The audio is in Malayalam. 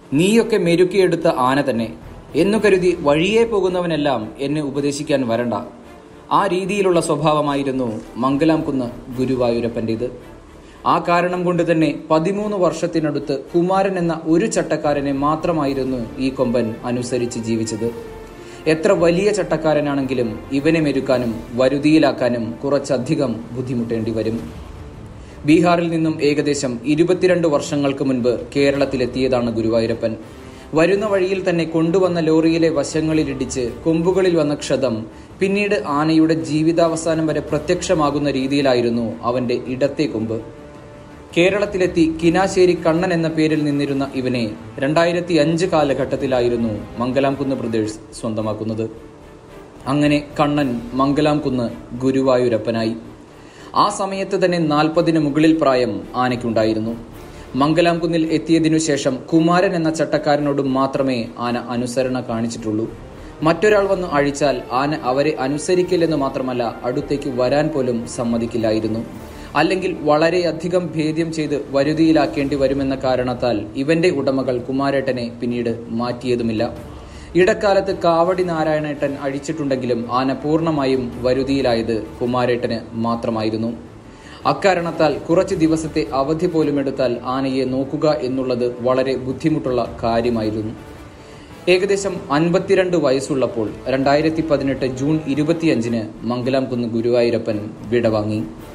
നീയൊക്കെ മെരുക്കിയെടുത്ത ആന തന്നെ എന്നു കരുതി വഴിയേ പോകുന്നവനെല്ലാം എന്നെ ഉപദേശിക്കാൻ വരണ്ട ആ രീതിയിലുള്ള സ്വഭാവമായിരുന്നു മംഗലാം കുന്ന് ഗുരുവായൂരപ്പൻ്റേത് ആ കാരണം കൊണ്ട് തന്നെ പതിമൂന്ന് വർഷത്തിനടുത്ത് കുമാരൻ എന്ന ഒരു ചട്ടക്കാരനെ മാത്രമായിരുന്നു ഈ കൊമ്പൻ അനുസരിച്ച് ജീവിച്ചത് എത്ര വലിയ ചട്ടക്കാരനാണെങ്കിലും ഇവനെ മെരുക്കാനും വരുതിയിലാക്കാനും കുറച്ചധികം ബുദ്ധിമുട്ടേണ്ടി വരും ബീഹാറിൽ നിന്നും ഏകദേശം ഇരുപത്തിരണ്ട് വർഷങ്ങൾക്ക് മുൻപ് കേരളത്തിലെത്തിയതാണ് ഗുരുവായൂരപ്പൻ വരുന്ന വഴിയിൽ തന്നെ കൊണ്ടുവന്ന ലോറിയിലെ വശങ്ങളിലിടിച്ച് കൊമ്പുകളിൽ വന്ന ക്ഷതം പിന്നീട് ആനയുടെ ജീവിതാവസാനം വരെ പ്രത്യക്ഷമാകുന്ന രീതിയിലായിരുന്നു അവന്റെ ഇടത്തെ കൊമ്പ് കേരളത്തിലെത്തി കിനാശ്ശേരി കണ്ണൻ എന്ന പേരിൽ നിന്നിരുന്ന ഇവനെ രണ്ടായിരത്തി അഞ്ച് കാലഘട്ടത്തിലായിരുന്നു മംഗലാംകുന്ന് ബ്രദേഴ്സ് സ്വന്തമാക്കുന്നത് അങ്ങനെ കണ്ണൻ മംഗലാംകുന്ന് ഗുരുവായൂരപ്പനായി ആ സമയത്ത് തന്നെ നാൽപ്പതിന് മുകളിൽ പ്രായം ആനയ്ക്കുണ്ടായിരുന്നു മംഗലാംകുന്നിൽ എത്തിയതിനു ശേഷം കുമാരൻ എന്ന ചട്ടക്കാരനോട് മാത്രമേ ആന അനുസരണ കാണിച്ചിട്ടുള്ളൂ മറ്റൊരാൾ വന്ന് അഴിച്ചാൽ ആന അവരെ അനുസരിക്കില്ലെന്ന് മാത്രമല്ല അടുത്തേക്ക് വരാൻ പോലും സമ്മതിക്കില്ലായിരുന്നു അല്ലെങ്കിൽ വളരെയധികം ഭേദ്യം ചെയ്ത് വരുതിയിലാക്കേണ്ടി വരുമെന്ന കാരണത്താൽ ഇവന്റെ ഉടമകൾ കുമാരേട്ടനെ പിന്നീട് മാറ്റിയതുമില്ല ഇടക്കാലത്ത് കാവടി നാരായണേട്ടൻ അഴിച്ചിട്ടുണ്ടെങ്കിലും ആന പൂർണ്ണമായും വരുതിയിലായത് കുമാരേട്ടന് മാത്രമായിരുന്നു അക്കാരണത്താൽ കുറച്ച് ദിവസത്തെ അവധി പോലും എടുത്താൽ ആനയെ നോക്കുക എന്നുള്ളത് വളരെ ബുദ്ധിമുട്ടുള്ള കാര്യമായിരുന്നു ഏകദേശം അൻപത്തിരണ്ട് വയസ്സുള്ളപ്പോൾ രണ്ടായിരത്തി പതിനെട്ട് ജൂൺ ഇരുപത്തിയഞ്ചിന് മംഗലാംകുന്ന് ഗുരുവായൂരപ്പൻ വിടവാങ്ങി